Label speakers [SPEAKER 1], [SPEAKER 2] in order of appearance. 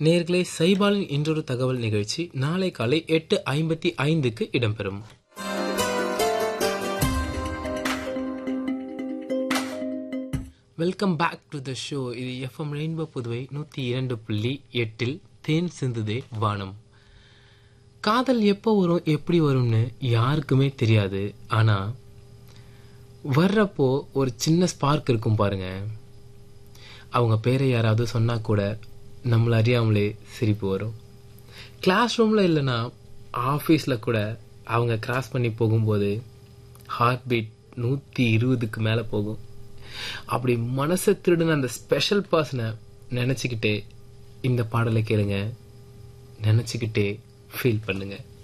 [SPEAKER 1] நேர்களே சைபாலின் இன்றொரு தகவல் நிகழ்ச்சி நாளை காலை எட்டு ஐம்பத்தி ஐந்துக்கு இடம்பெறும் welcome back to the show இது எஃப்எம் ரெயின்போ புதுவை நூற்றி இரண்டு புள்ளி எட்டில் தேன் சிந்துதே வானம் காதல் எப்போ வரும் எப்படி வரும்னு யாருக்குமே தெரியாது ஆனால் வர்றப்போ ஒரு சின்ன ஸ்பார்க் இருக்கும் பாருங்க அவங்க பேரை யாராவது சொன்னா கூட நம்மள அறியாமலே சிரிப்பு வரும் கிளாஸ் ரூம்ல இல்லைன்னா ஆஃபீஸில் கூட அவங்க கிராஸ் பண்ணி போகும்போது ஹார்ட் பீட் நூற்றி இருபதுக்கு மேலே போகும் அப்படி மனசை திருடின அந்த ஸ்பெஷல் பர்சனை நினச்சிக்கிட்டே இந்த பாடலை கேளுங்க நினச்சிக்கிட்டே ஃபீல் பண்ணுங்க